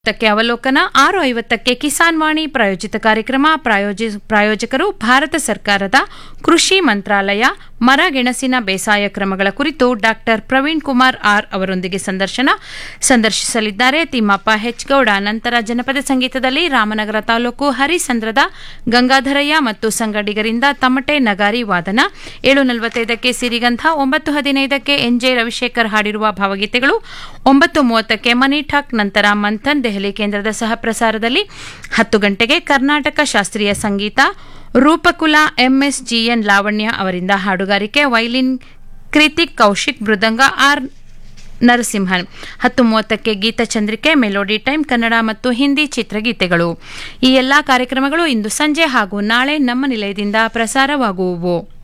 ಕ್ಕೆ ಅವಲೋಕನ ಆರು ಐವತ್ತಕ್ಕೆ ಕಿಸಾನ್ ವಾಣಿ ಪ್ರಾಯೋಜಿತ ಕಾರ್ಯಕ್ರಮ ಪ್ರಾಯೋಜಿ- ಪ್ರಾಯೋಜಕರು ಭಾರತ ಸರ್ಕಾರದ ಕೃಷಿ ಮಂತ್ರಾಲಯ ಮರಗೆಣಸಿನ ಬೇಸಾಯ ಕ್ರಮಗಳ ಕುರಿತು ಡಾಕ್ಟರ್ ಪ್ರವೀಣ್ ಕುಮಾರ್ ಆರ್ ಅವರೊಂದಿಗೆ ಸಂದರ್ಶನ ಸಂದರ್ಶಿಸಲಿದ್ದಾರೆ ತಿಮ್ಮಪ್ಪ ಹೆಚ್ಗೌಡ ನಂತರ ಜನಪದ ಸಂಗೀತದಲ್ಲಿ ರಾಮನಗರ ತಾಲೂಕು ಹರಿಸಂದ್ರದ ಗಂಗಾಧರಯ್ಯ ಮತ್ತು ಸಂಗಡಿಗರಿಂದ ತಮಟೆ ನಗಾರಿ ವಾದನ ಏಳು ನಲವತ್ತೈದಕ್ಕೆ ಸಿರಿಗಂಧ ಒಂಬತ್ತು ಹದಿನೈದಕ್ಕೆ ಎನ್ಜೆ ರವಿಶೇಖರ್ ಹಾಡಿರುವ ಭಾವಗೀತೆಗಳು ಒಂಬತ್ತು ಮೂವತ್ತಕ್ಕೆ ಮನಿ ಠಾಕ್ ನಂತರ ಮಂಥನ್ ದೆಹಲಿ ಕೇಂದ್ರದ ಸಹ ಪ್ರಸಾರದಲ್ಲಿ ಹತ್ತು ಗಂಟೆಗೆ ಕರ್ನಾಟಕ ಶಾಸ್ತ್ರೀಯ ಸಂಗೀತ ರೂಪಕುಲ ಎಂಎಸ್ಜಿಎನ್ ಲಾವಣ್ಯ ಅವರಿಂದ ಹಾಡುಗಾರಿಕೆ ವೈಲಿನ್ ಕೃತಿಕ್ ಕೌಶಿಕ್ ಮೃದಂಗ ಆರ್ ನರಸಿಂಹನ್ ಹತ್ತು ಮೂವತ್ತಕ್ಕೆ ಗೀತಚಂದ್ರಿಕೆ ಮೆಲೋಡಿ ಟೈಮ್ ಕನ್ನಡ ಮತ್ತು ಹಿಂದಿ ಚಿತ್ರಗೀತೆಗಳು ಈ ಎಲ್ಲಾ ಕಾರ್ಯಕ್ರಮಗಳು ಇಂದು ಸಂಜೆ ಹಾಗೂ ನಾಳೆ ನಮ್ಮ ನಿಲಯದಿಂದ ಪ್ರಸಾರವಾಗುವುವು